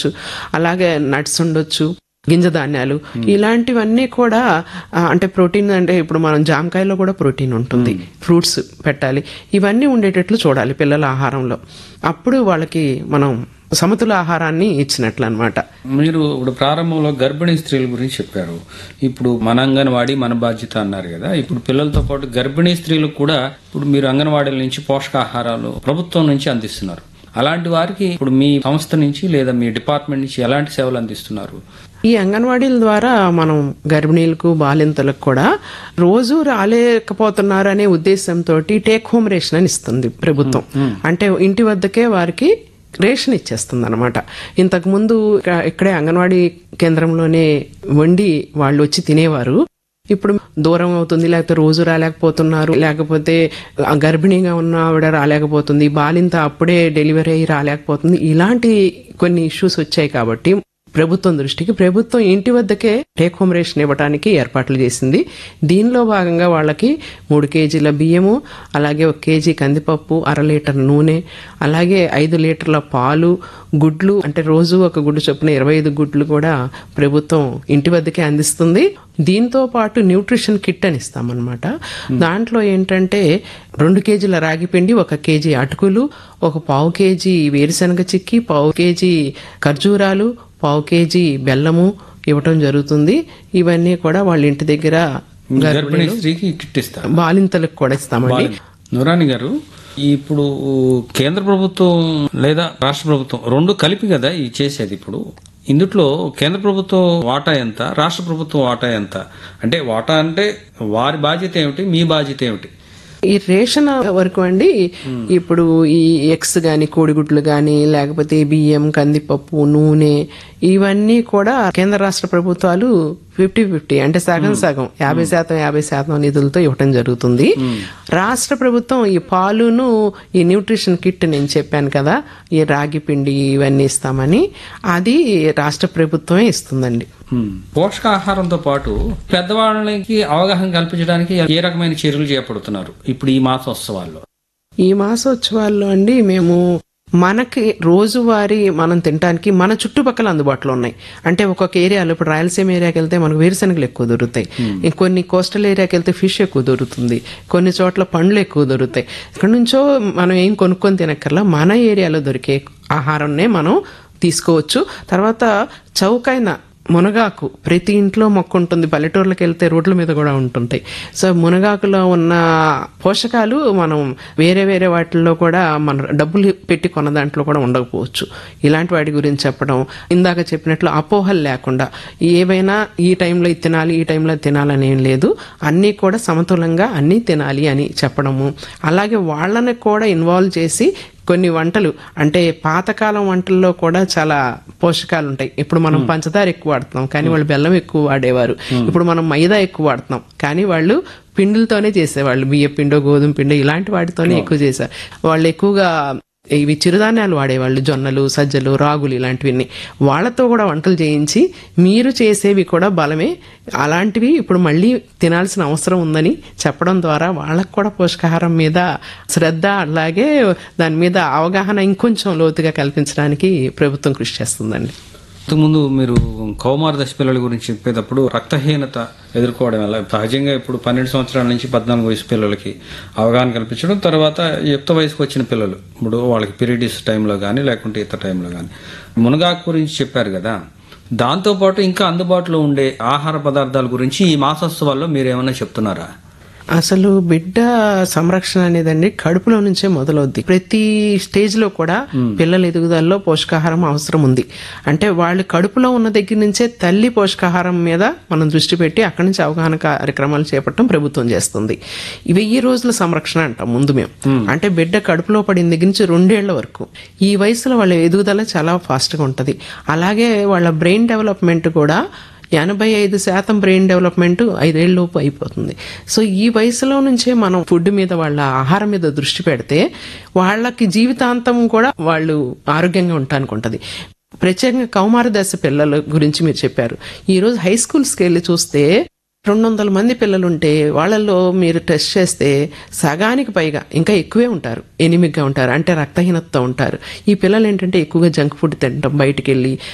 ఉండొచ్చు అలాగే నట్స్ ఉండొచ్చు గింజ ధాన్యాలు ఇలాంటివన్నీ కూడా ఆ, అంటే ప్రోటీన్ అంటే ఇప్పుడు మనం జామకాయలో కూడా ప్రోటీన్ ఉంటుంది ఫ్రూట్స్ పెట్టాలి ఇవన్నీ ఉండేటట్లు చూడాలి పిల్లల ఆహారంలో అప్పుడు వాళ్ళకి మనం సమతుల ఆహారాన్ని ఇచ్చినట్లు అనమాట మీరు ఇప్పుడు ప్రారంభంలో గర్భిణీ స్త్రీల గురించి చెప్పారు ఇప్పుడు మన అంగన్వాడీ మన బాధ్యత అన్నారు కదా ఇప్పుడు పిల్లలతో పాటు గర్భిణీ స్త్రీలకు కూడా ఇప్పుడు మీరు అంగన్వాడీల నుంచి పోషకాహారాలు ప్రభుత్వం నుంచి అందిస్తున్నారు అలాంటి వారికి ఇప్పుడు మీ సంస్థ నుంచి లేదా మీ డిపార్ట్మెంట్ నుంచి ఎలాంటి సేవలు అందిస్తున్నారు ఈ అంగన్వాడీల ద్వారా మనం గర్భిణీలకు బాలింతలకు కూడా రోజు రాలేకపోతున్నారు అనే ఉద్దేశంతో టేక్ హోమ్ రేషన్ అని ఇస్తుంది ప్రభుత్వం అంటే ఇంటి వద్దకే వారికి రేషన్ ఇచ్చేస్తుంది అనమాట ఇంతకు ముందు ఇక- ఇక్కడే అంగన్వాడీ కేంద్రంలోనే వండి వాళ్ళు వచ్చి తినేవారు ఇప్పుడు దూరం అవుతుంది లేకపోతే రోజు రాలేకపోతున్నారు లేకపోతే ఆ గర్భిణీగా ఉన్న ఆవిడ రాలేకపోతుంది బాలింత అప్పుడే డెలివరీ అయ్యి రాలేకపోతుంది ఇలాంటి కొన్ని ఇష్యూస్ వచ్చాయి కాబట్టి ప్రభుత్వం దృష్టికి ప్రభుత్వం ఇంటి వద్దకే టేక్ హోమ్ రేషన్ ఇవ్వడానికి ఏర్పాట్లు చేసింది దీనిలో భాగంగా వాళ్ళకి మూడు కేజీల బియ్యము అలాగే ఒక కేజీ కందిపప్పు అర లీటర్ నూనె అలాగే ఐదు లీటర్ల పాలు గుడ్లు అంటే రోజు ఒక గుడ్డు చొప్పున ఇరవై ఐదు గుడ్లు కూడా ప్రభుత్వం ఇంటి వద్దకే అందిస్తుంది దీంతో పాటు న్యూట్రిషన్ కిట్ అని ఇస్తామన్నమాట దాంట్లో ఏంటంటే రెండు కేజీల రాగి పిండి ఒక కేజీ అటుకులు ఒక పావు కేజీ వేరుశనగ చిక్కి పావు కేజీ ఖర్జూరాలు పావు కేజీ బెల్లము ఇవ్వటం జరుగుతుంది ఇవన్నీ కూడా వాళ్ళ ఇంటి దగ్గర గర్భిణీ స్త్రీకి కిట్ ఇస్తారు బాలింతలకు కూడా ఇస్తామండి నురాని గారు ఇప్పుడు కేంద్ర ప్రభుత్వం లేదా రాష్ట్ర ప్రభుత్వం రెండు కలిపి కదా ఈ చేసేది ఇప్పుడు ఇందుట్లో కేంద్ర ప్రభుత్వం వాటా ఎంత రాష్ట్ర ప్రభుత్వం వాటా ఎంత అంటే వాటా అంటే వారి బాధ్యత ఏమిటి మీ బాధ్యత ఏమిటి ఈ రేషన్ వరకు అండి ఇప్పుడు ఈ ఎగ్స్ గాని కోడిగుడ్లు గాని లేకపోతే బియ్యం కందిపప్పు నూనె ఇవన్నీ కూడా కేంద్ర రాష్ట్ర ప్రభుత్వాలు ఫిఫ్టీ ఫిఫ్టీ అంటే సగం సగం యాభై శాతం యాభై శాతం నిధులతో ఇవ్వటం జరుగుతుంది రాష్ట్ర ప్రభుత్వం ఈ పాలును ఈ న్యూట్రిషన్ కిట్ నేను చెప్పాను కదా ఈ రాగి పిండి ఇవన్నీ ఇస్తామని అది రాష్ట్ర ప్రభుత్వమే ఇస్తుందండి హ్మ్. పోషకాహారంతో పాటు పెద్దవాళ్ళకి అవగాహన కల్పించడానికి ఏ రకమైన చర్యలు చేపడుతున్నారు ఇప్పుడు ఈ మాసోత్సవాల్లో ఈ మాసోత్సవాల్లో అండి మేము మనకి రోజువారీ మనం తినడానికి మన చుట్టుపక్కల అందుబాటులో ఉన్నాయి అంటే ఒక్కొక్క ఏరియాలో ఇప్పుడు రాయలసీమ ఏరియాకి వెళ్తే మనకు వేరుశనగలు ఎక్కువ దొరుకుతాయి ఇంకొన్ని కోస్టల్ ఏరియాకి వెళ్తే ఫిష్ ఎక్కువ దొరుకుతుంది కొన్ని చోట్ల పండ్లు ఎక్కువ దొరుకుతాయి ఇక్కడ నుంచో మనం ఏం కొనుక్కొని తినక్కర్లా మన ఏరియాలో దొరికే ఆహారంనే మనం తీసుకోవచ్చు తర్వాత చౌకైన మునగాకు ప్రతి ఇంట్లో మొక్క ఉంటుంది పల్లెటూర్లకు వెళ్తే రోడ్ల మీద కూడా ఉంటుంటాయి సో మునగాకులో ఉన్న పోషకాలు మనం వేరే వేరే వాటిల్లో కూడా మన డబ్బులు పెట్టి కొన్న దాంట్లో కూడా ఉండకపోవచ్చు ఇలాంటి వాటి గురించి చెప్పడం ఇందాక చెప్పినట్లు అపోహలు లేకుండా ఏవైనా ఈ టైంలో ఇది తినాలి ఈ టైంలో అది తినాలని ఏం లేదు అన్నీ కూడా సమతులంగా అన్నీ తినాలి అని చెప్పడము అలాగే వాళ్ళని కూడా ఇన్వాల్వ్ చేసి కొన్ని వంటలు అంటే పాతకాలం వంటల్లో కూడా చాలా పోషకాలు ఉంటాయి ఇప్పుడు మనం పంచదార ఎక్కువ వాడుతున్నాం కానీ వాళ్ళు బెల్లం ఎక్కువ వాడేవారు ఇప్పుడు మనం మైదా ఎక్కువ వాడుతున్నాం కానీ వాళ్ళు పిండిలతోనే చేసేవాళ్ళు బియ్య పిండో గోధుమ పిండో ఇలాంటి వాటితోనే ఎక్కువ చేశారు వాళ్ళు ఎక్కువగా ఇవి చిరుధాన్యాలు వాడేవాళ్ళు జొన్నలు సజ్జలు రాగులు ఇలాంటివన్నీ వాళ్ళతో కూడా వంటలు చేయించి మీరు చేసేవి కూడా బలమే అలాంటివి ఇప్పుడు మళ్ళీ తినాల్సిన అవసరం ఉందని చెప్పడం ద్వారా వాళ్ళకు కూడా పోషకాహారం మీద శ్రద్ధ అలాగే దాని మీద అవగాహన ఇంకొంచెం లోతుగా కల్పించడానికి ప్రభుత్వం కృషి చేస్తుందండి ఇంతకుముందు మీరు కౌమార దశ పిల్లల గురించి చెప్పేటప్పుడు రక్తహీనత ఎదుర్కోవడం వల్ల సహజంగా ఇప్పుడు పన్నెండు సంవత్సరాల నుంచి పద్నాలుగు వయసు పిల్లలకి అవగాహన కల్పించడం తర్వాత యుక్త వయసుకు వచ్చిన పిల్లలు ఇప్పుడు వాళ్ళకి పీరియడ్స్ టైంలో కానీ లేకుంటే ఇతర టైంలో కానీ మునగాకు గురించి చెప్పారు కదా దాంతోపాటు ఇంకా అందుబాటులో ఉండే ఆహార పదార్థాల గురించి ఈ మాసోత్సవాల్లో మీరు ఏమైనా చెప్తున్నారా అసలు బిడ్డ సంరక్షణ అనేదండి కడుపులో నుంచే మొదలవుద్ది ప్రతి స్టేజ్ లో కూడా పిల్లల ఎదుగుదలలో పోషకాహారం అవసరం ఉంది అంటే వాళ్ళు కడుపులో ఉన్న దగ్గర నుంచే తల్లి పోషకాహారం మీద మనం దృష్టి పెట్టి అక్కడి నుంచి అవగాహన కార్యక్రమాలు చేపట్టడం ప్రభుత్వం చేస్తుంది ఈ వెయ్యి రోజుల సంరక్షణ అంటాం ముందు మేము అంటే బిడ్డ కడుపులో పడిన దగ్గర నుంచి రెండేళ్ల వరకు ఈ వయసులో వాళ్ళ ఎదుగుదల చాలా ఫాస్ట్ గా ఉంటది అలాగే వాళ్ళ బ్రెయిన్ డెవలప్మెంట్ కూడా ఎనభై ఐదు శాతం బ్రెయిన్ డెవలప్మెంట్ ఐదేళ్ళలోపు అయిపోతుంది సో ఈ వయసులో నుంచే మనం ఫుడ్ మీద వాళ్ళ ఆహారం మీద దృష్టి పెడితే వాళ్ళకి జీవితాంతం కూడా వాళ్ళు ఆరోగ్యంగా ఉండటానికి ఉంటుంది ప్రత్యేకంగా కౌమార దశ పిల్లల గురించి మీరు చెప్పారు ఈ రోజు హై స్కూల్స్కి వెళ్ళి చూస్తే రెండు వందల మంది పిల్లలు ఉంటే వాళ్ళల్లో మీరు టెస్ట్ చేస్తే సగానికి పైగా ఇంకా ఎక్కువే ఉంటారు ఎనిమిగ్గా ఉంటారు అంటే రక్తహీనతతో ఉంటారు ఈ పిల్లలు ఏంటంటే ఎక్కువగా జంక్ ఫుడ్ తినడం బయటికి వెళ్ళి